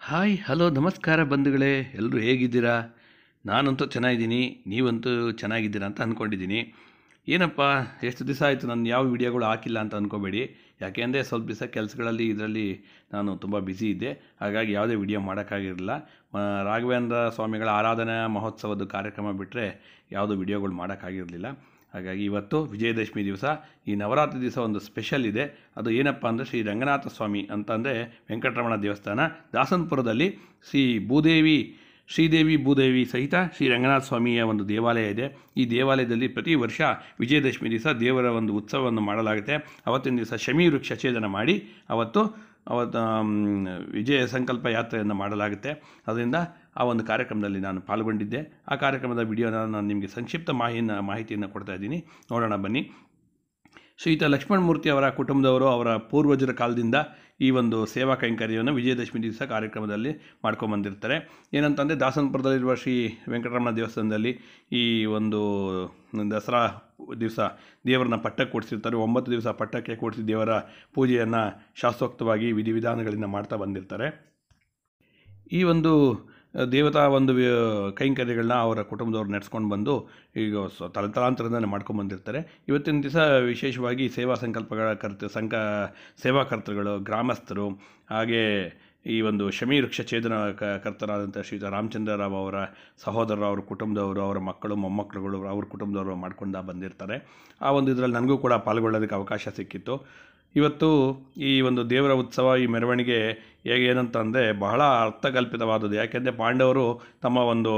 hi hello ನಮಸ್ಕಾರ ಬಂಧುಗಳೇ ಎಲ್ಲರೂ ಹೇಗಿದ್ದೀರಾ ನಾನಂತೂ ಚೆನ್ನಾಗಿದ್ದೀನಿ ನೀವಂತೂ ಚೆನ್ನಾಗಿದ್ದೀರಾ ಅಂತ ಅಂದ್ಕೊಂಡಿದ್ದೀನಿ ಏನಪ್ಪ ಎಷ್ಟು ದಿವಸ ಆಯಿತು ನಾನು ಯಾವ ವಿಡಿಯೋಗಳು ಹಾಕಿಲ್ಲ ಅಂತ ಅಂದ್ಕೋಬೇಡಿ ಯಾಕೆಂದರೆ ಸ್ವಲ್ಪ ದಿವಸ ಕೆಲಸಗಳಲ್ಲಿ ಇದರಲ್ಲಿ ನಾನು ತುಂಬ ಬ್ಯುಸಿ ಇದ್ದೆ ಹಾಗಾಗಿ ಯಾವುದೇ ವಿಡಿಯೋ ಮಾಡೋಕ್ಕಾಗಿರಲಿಲ್ಲ ಮ, ರಾಘವೇಂದ್ರ ಸ್ವಾಮಿಗಳ ಆರಾಧನಾ ಮಹೋತ್ಸವದ ಕಾರ್ಯಕ್ರಮ ಬಿಟ್ಟರೆ ಯಾವುದೂ ವಿಡಿಯೋಗಳು ಮಾಡೋಕ್ಕಾಗಿರಲಿಲ್ಲ ಹಾಗಾಗಿ ಇವತ್ತು ವಿಜಯದಶಮಿ ದಿವಸ ಈ ನವರಾತ್ರಿ ದಿವಸ ಒಂದು ಸ್ಪೆಷಲ್ ಇದೆ ಅದು ಏನಪ್ಪ ಅಂದರೆ ಶ್ರೀ ರಂಗನಾಥ ಸ್ವಾಮಿ ಅಂತಂದರೆ ವೆಂಕಟರಮಣ ದೇವಸ್ಥಾನ ದಾಸನಪುರದಲ್ಲಿ ಶ್ರೀ ಭೂದೇವಿ ಶ್ರೀದೇವಿ ಭೂದೇವಿ ಸಹಿತ ಶ್ರೀ ರಂಗನಾಥ ಸ್ವಾಮಿಯ ಒಂದು ದೇವಾಲಯ ಇದೆ ಈ ದೇವಾಲಯದಲ್ಲಿ ಪ್ರತಿ ವರ್ಷ ವಿಜಯದಶಮಿ ದಿವಸ ದೇವರ ಒಂದು ಉತ್ಸವವನ್ನು ಮಾಡಲಾಗುತ್ತೆ ಅವತ್ತಿನ ದಿವಸ ಶಮಿ ವೃಕ್ಷ ಛೇದನ ಮಾಡಿ ಅವತ್ತು ಅವತ್ತು ಆಮ್, ವಿಜಯ ಸಂಕಲ್ಪ ಯಾತ್ರೆಯನ್ನು ಮಾಡಲಾಗುತ್ತೆ ಅದರಿಂದ ಆ ಒಂದು ಕಾರ್ಯಕ್ರಮದಲ್ಲಿ ನಾನು ಪಾಲ್ಗೊಂಡಿದ್ದೆ ಆ ಕಾರ್ಯಕ್ರಮದ ವಿಡಿಯೋನ ನಾನು ನಿಮಗೆ ಸಂಕ್ಷಿಪ್ತ ಮಾಹಿನ ಮಾಹಿತಿಯನ್ನು ಕೊಡ್ತಾ ಇದ್ದೀನಿ ನೋಡೋಣ ಬನ್ನಿ ಶ್ರೀಯುತ ಲಕ್ಷ್ಮಣಮೂರ್ತಿ ಅವರ ಕುಟುಂಬದವರು ಅವರ ಪೂರ್ವಜರ ಕಾಲದಿಂದ ಈ ಒಂದು ಸೇವಾ ಕೈಂಕರ್ಯವನ್ನು ವಿಜಯದಶಮಿ ದಿವಸ ಕಾರ್ಯಕ್ರಮದಲ್ಲಿ ಮಾಡ್ಕೊಂಬಂದಿರ್ತಾರೆ ಏನಂತಂದರೆ ದಾಸನಪುರದಲ್ಲಿರುವ ಶ್ರೀ ವೆಂಕಟರಮಣ ದೇವಸ್ಥಾನದಲ್ಲಿ ಈ ಒಂದು ದಸರಾ ದಿವಸ ದೇವರನ್ನ ಪಟ್ಟಕ್ಕೆ ಕೂಡಿಸಿರ್ತಾರೆ ಒಂಬತ್ತು ದಿವಸ ಪಟ್ಟಕ್ಕೆ ಕೂಡಿಸಿ ದೇವರ ಪೂಜೆಯನ್ನು ಶಾಸ್ತ್ರೋಕ್ತವಾಗಿ ವಿಧಿವಿಧಾನಗಳಿಂದ ಮಾಡ್ತಾ ಬಂದಿರ್ತಾರೆ ಈ ಒಂದು ಅಹ್, ದೇವತಾ ಒಂದು ವಿ- ಕೈಂಕರ್ಯಗಳನ್ನ ಅವರ ಕುಟುಂಬದವ್ರು ನಡೆಸ್ಕೊಂಡು ಬಂದು ಈಗ ಸ ತಲತಲಾಂತರದಿಂದ ಮಾಡ್ಕೊಂಡು ಬಂದಿರ್ತಾರೆ ಇವತ್ತಿನ ದಿವಸ ವಿಶೇಷವಾಗಿ ಸೇವಾ ಸಂಕಲ್ಪಗಳ ಕರ್ತ ಸಂಕ ಸೇವಾಕರ್ತೃಗಳು ಗ್ರಾಮಸ್ಥರು ಹಾಗೆ ಈ ಒಂದು ಶಮಿ ವೃಕ್ಷ ಛೇದನ ಕ ಕರ್ತರಾದಂಥ ಶ್ರೀಯುತ ರಾಮಚಂದ್ರರಾವ್ ಅವರ ಸಹೋದರರು ಅವರ ಕುಟುಂಬದವರು ಅವರ ಮಕ್ಕಳು ಮೊಮ್ಮಕ್ಕಳುಗಳು ಅವ್ರ ಕುಟುಂಬದವರು ಮಾಡ್ಕೊಂಡು ಬಂದಿರ್ತಾರೆ ಆ ಒಂದು ಇದರಲ್ಲಿ ನನಗೂ ಕೂಡ ಪಾಲ್ಗೊಳ್ಳೋದಕ್ಕೆ ಅವಕಾಶ ಸಿಕ್ಕಿತ್ತು ಇವತ್ತು ಈ ಒಂದು ದೇವರ ಉತ್ಸವ ಈ ಮೆರವಣಿಗೆ ಹೇಗೆ ಏನಂತ ಅಂದರೆ ಬಹಳ ಅರ್ಥಕಲ್ಪಿತವಾದದ್ದು ಯಾಕೆಂದರೆ ಪಾಂಡವರು ತಮ್ಮ ಒಂದು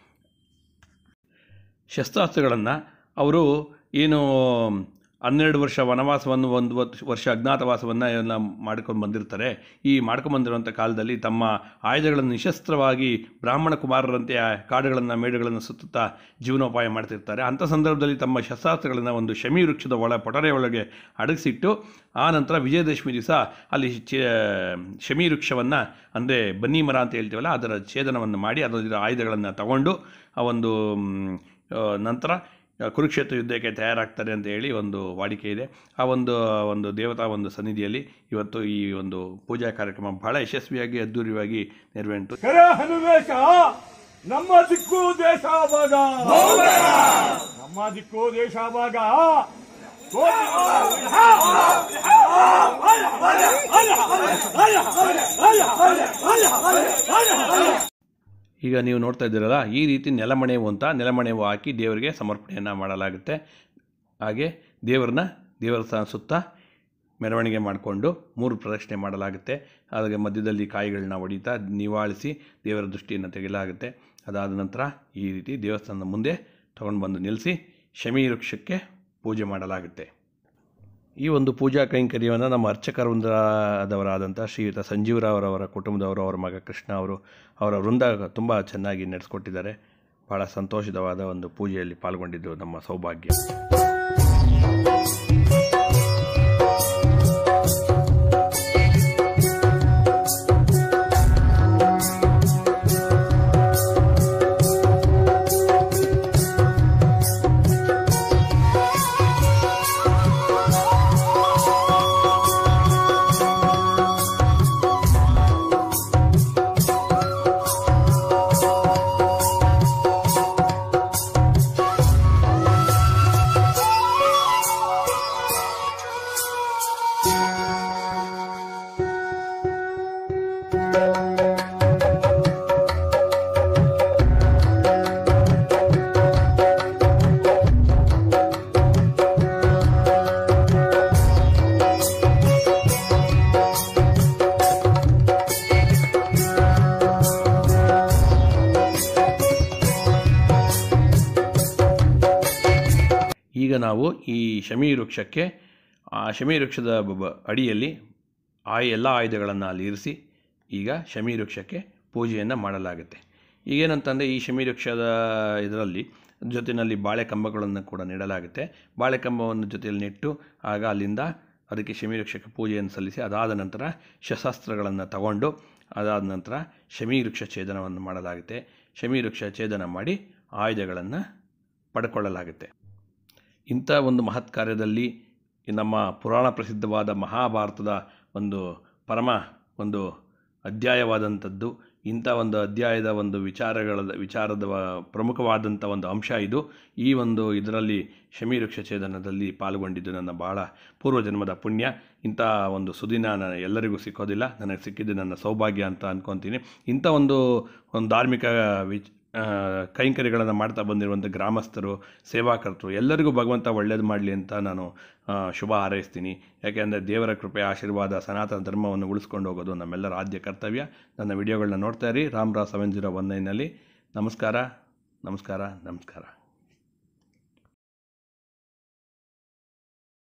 ಶಸ್ತ್ರಾಸ್ತ್ರಗಳನ್ನು ಅವರು ಏನು ಹನ್ನೆರಡು ವರ್ಷ ವನವಾಸವನ್ನು ಒಂದು ವತ್- ವರ್ಷ ಅಜ್ಞಾತವಾಸವನ್ನು ಎಲ್ಲ ಮಾಡ್ಕೊಂಡು ಬಂದಿರ್ತಾರೆ ಈ ಮಾಡ್ಕೊಂಡು ಬಂದಿರುವಂಥ ಕಾಲದಲ್ಲಿ ತಮ್ಮ ಆಯುಧಗಳನ್ನು ನಿಶಸ್ತ್ರವಾಗಿ ಬ್ರಾಹ್ಮಣ ಕುಮಾರರಂತೆ ಆ ಕಾಡುಗಳನ್ನು ಮೇಡುಗಳನ್ನು ಸುತ್ತುತ್ತಾ ಜೀವನೋಪಾಯ ಮಾಡ್ತಿರ್ತಾರೆ ಅಂಥ ಸಂದರ್ಭದಲ್ಲಿ ತಮ್ಮ ಶಸ್ತ್ರಾಸ್ತ್ರಗಳನ್ನು ಒಂದು ಶಮಿ ವೃಕ್ಷದ ಒಳ ಪೊಟರೆಯೊಳಗೆ ಅಡಗಿಸಿಟ್ಟು ಆ ನಂತರ ವಿಜಯದಶಮಿ ದಿವಸ ಅಲ್ಲಿ ಚೇ ಶಮಿ ವೃಕ್ಷವನ್ನು ಅಂದರೆ ಬನ್ನಿ ಮರ ಅಂತ ಹೇಳ್ತೀವಲ್ಲ ಅದರ ಛೇದನವನ್ನು ಮಾಡಿ ಅದರ ಆಯುಧಗಳನ್ನು ತಗೊಂಡು ಆ ಒಂದು ಮ್, ಆ, ನಂತರ ಕುರುಕ್ಷೇತ್ರ ಯುದ್ಧಕ್ಕೆ ತಯಾರಾಗ್ತಾರೆ ಅಂತ ಹೇಳಿ ಒಂದು ವಾಡಿಕೆ ಇದೆ ಆ ಒಂದು ಒಂದು ದೇವತಾ ಒಂದು ಸನ್ನಿಧಿಯಲ್ಲಿ ಇವತ್ತು ಈ ಒಂದು ಪೂಜಾ ಕಾರ್ಯಕ್ರಮ ಬಹಳ ಯಶಸ್ವಿಯಾಗಿ ಅದ್ದೂರಿಯಾಗಿ ನೆರವೇರಿತು ಕರೆ ಹನುಮೇಶ ನಮ್ಮ ದಿಕ್ಕು ದೇಶ ಭಾಗ ನಮ್ಮ ದಿಕ್ಕು ದೇಶ ಭಾಗ ಈಗ ನೀವು ನೋಡ್ತಾ ಇದ್ದೀರಲ್ಲ ಈ ರೀತಿ ನೆಲಮಣೆವು ಅಂತ ನೆಲಮಣೆವು ಹಾಕಿ ದೇವರಿಗೆ ಸಮರ್ಪಣೆಯನ್ನು ಮಾಡಲಾಗುತ್ತೆ ಹಾಗೆ ದೇವರನ್ನ ದೇವರ ಸ- ಸುತ್ತ ಮೆರವಣಿಗೆ ಮಾಡಿಕೊಂಡು ಮೂರು ಪ್ರದಕ್ಷಿಣೆ ಮಾಡಲಾಗುತ್ತೆ ಹಾಗೆ ಮಧ್ಯದಲ್ಲಿ ಕಾಯಿಗಳನ್ನ ಹೊಡಿತಾ ನಿವಾಳಿಸಿ ದೇವರ ದೃಷ್ಟಿಯನ್ನು ತೆಗೆಯಲಾಗುತ್ತೆ ಅದಾದ ನಂತರ ಈ ರೀತಿ ದೇವಸ್ಥಾನದ ಮುಂದೆ ತಗೊಂಡು ಬಂದು ನಿಲ್ಲಿಸಿ ಶಮಿ ವೃಕ್ಷಕ್ಕೆ ಪೂಜೆ ಮಾಡಲಾಗುತ್ತೆ ಈ ಒಂದು ಪೂಜಾ ಕೈಂಕರ್ಯವನ್ನು ನಮ್ಮ ಅರ್ಚಕ ವೃಂದದವರಾದಂಥ ಶ್ರೀಯುತ ಸಂಜೀವರಾವ್ರವರ ಕುಟುಂಬದವರು ಅವರ ಮಗ ಕೃಷ್ಣ ಅವರು ಅವರ ವೃಂದ ತುಂಬ ಚೆನ್ನಾಗಿ ನಡೆಸ್ಕೊಟ್ಟಿದ್ದಾರೆ ಭಾಳ ಸಂತೋಷದವಾದ ಒಂದು ಪೂಜೆಯಲ್ಲಿ ಪಾಲ್ಗೊಂಡಿದ್ದು ನಮ್ಮ ಸೌಭಾಗ್ಯ ಈಗ ನಾವು ಈ ಶಮಿ ವೃಕ್ಷಕ್ಕೆ ಆ ಶಮಿ ವೃಕ್ಷದ ಬ- ಬ- ಅಡಿಯಲ್ಲಿ ಆ ಎಲ್ಲ ಆಯುಧಗಳನ್ನು ಅಲ್ಲಿ ಇರಿಸಿ ಈಗ ಶಮಿ ವೃಕ್ಷಕ್ಕೆ ಪೂಜೆಯನ್ನು ಮಾಡಲಾಗುತ್ತೆ ಈಗೇನಂತಂದರೆ ಈ ಶಮಿ ವೃಕ್ಷದ ಇದರಲ್ಲಿ ಜೊತೆಯಲ್ಲಿ ಬಾಳೆ ಕಂಬಗಳನ್ನು ಕೂಡ ನೆಡಲಾಗುತ್ತೆ ಬಾಳೆ ಕಂಬವನ್ನು ಜೊತೆಯಲ್ಲಿ ನೆಟ್ಟು ಆಗ ಅಲ್ಲಿಂದ ಅದಕ್ಕೆ ಶಮಿ ವೃಕ್ಷಕ್ಕೆ ಪೂಜೆಯನ್ನು ಸಲ್ಲಿಸಿ ಅದಾದ ನಂತರ ಶಸ್ತ್ರಾಸ್ತ್ರಗಳನ್ನು ತಗೊಂಡು ಅದಾದ ನಂತರ ಶಮಿ ವೃಕ್ಷ ಛೇದನವನ್ನು ಮಾಡಲಾಗುತ್ತೆ ಶಮಿ ವೃಕ್ಷ ಛೇದನ ಮಾಡಿ ಆಯುಧಗಳನ್ನು ಪಡ್ಕೊಳ್ಳಲಾಗುತ್ತೆ ಇಂಥ ಒಂದು ಮಹತ್ ಕಾರ್ಯದಲ್ಲಿ ಈ ನಮ್ಮ ಪುರಾಣ ಪ್ರಸಿದ್ಧವಾದ ಮಹಾಭಾರತದ ಒಂದು ಪರಮ ಒಂದು ಅಧ್ಯಾಯವಾದಂಥದ್ದು ಇಂಥ ಒಂದು ಅಧ್ಯಾಯದ ಒಂದು ವಿಚಾರಗಳ ವಿಚಾರದ ವ- ಪ್ರಮುಖವಾದಂಥ ಒಂದು ಅಂಶ ಇದು ಈ ಒಂದು ಇದರಲ್ಲಿ ಶಮಿ ವೃಕ್ಷಛೇದನದಲ್ಲಿ ಪಾಲ್ಗೊಂಡಿದ್ದು ನನ್ನ ಬಹಳ ಪೂರ್ವಜನ್ಮದ ಪುಣ್ಯ ಇಂಥ ಒಂದು ಸುದಿನ ನ- ಎಲ್ಲರಿಗೂ ಸಿಕ್ಕೋದಿಲ್ಲ ನನಗೆ ಸಿಕ್ಕಿದ್ದು ನನ್ನ ಸೌಭಾಗ್ಯ ಅಂತ ಅಂದ್ಕೊತೀನಿ ಇಂಥ ಒಂದು ಒಂದು ಧಾರ್ಮಿಕ ವಿಚ್ ಆ, ಕೈಂಕರ್ಯಗಳನ್ನು ಮಾಡ್ತಾ ಬಂದಿರುವಂಥ ಗ್ರಾಮಸ್ಥರು ಸೇವಾಕರ್ತರು ಎಲ್ಲರಿಗೂ ಭಗವಂತ ಒಳ್ಳೇದು ಮಾಡಲಿ ಅಂತ ನಾನು ಆ, ಶುಭ ಹಾರೈಸ್ತೀನಿ ಯಾಕೆಂದರೆ ದೇವರ ಕೃಪೆ ಆಶೀರ್ವಾದ ಸನಾತನ ಧರ್ಮವನ್ನು ಉಳಿಸ್ಕೊಂಡು ಹೋಗೋದು ನಮ್ಮೆಲ್ಲರ ಆದ್ಯ ಕರ್ತವ್ಯ ನನ್ನ ವಿಡಿಯೋಗಳನ್ನ ನೋಡ್ತಾ ಇರಿ ರಾಮ್ ರಾ ಸೆವೆನ್ ಜೀರೋ ಒನ್ ನೈನಲ್ಲಿ ನಮಸ್ಕಾರ ನಮಸ್ಕಾರ ನಮಸ್ಕಾರ